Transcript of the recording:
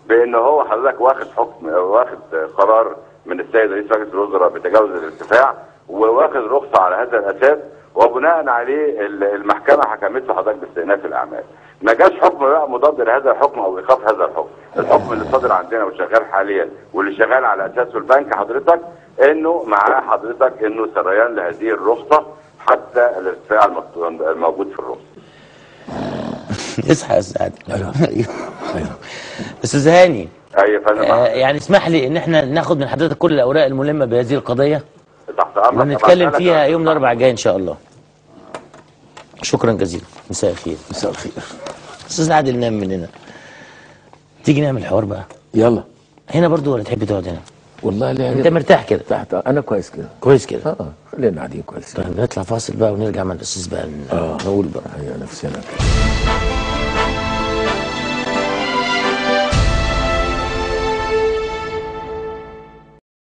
بان هو حضرتك واخد حكم واخد قرار من السيد رئيس مجلس الوزراء بتجاوز الارتفاع وواخد رخصه على هذا الاساس وبناء عليه ال- المحكمه حكمت له حضرتك باستئناف الاعمال. ما جاش حكم بقى مضاد لهذا الحكم او ايقاف هذا الحكم. الحكم اللي صادر عندنا وشغال حاليا واللي شغال على اساسه البنك حضرتك انه معاه حضرتك انه سريان لهذه الرخصه حتى الارتفاع المط- الموجود في الرخصه. اصحى يا استاذ عادل أيوة. ايوه استاذ هاني اي يا فندم آه يعني اسمح لي ان احنا ناخد من حضرتك كل الاوراق الملمه بهذه القضيه تحت امرك ونتكلم طبعاً. فيها يوم الاربعاء الجاي ان شاء الله شكرا جزيلا مساء الخير مساء الخير استاذ عادل نام مننا تيجي نعمل حوار بقى يلا هنا برضو ولا تحب تقعد هنا والله لا انت مرتاح كده تحت انا كويس كده كويس كده اه اه خلينا قاعدين كويس طيب نطلع فاصل بقى ونرجع مع الاستاذ بقى ن- آه. نقول بقى هي نفسنا كده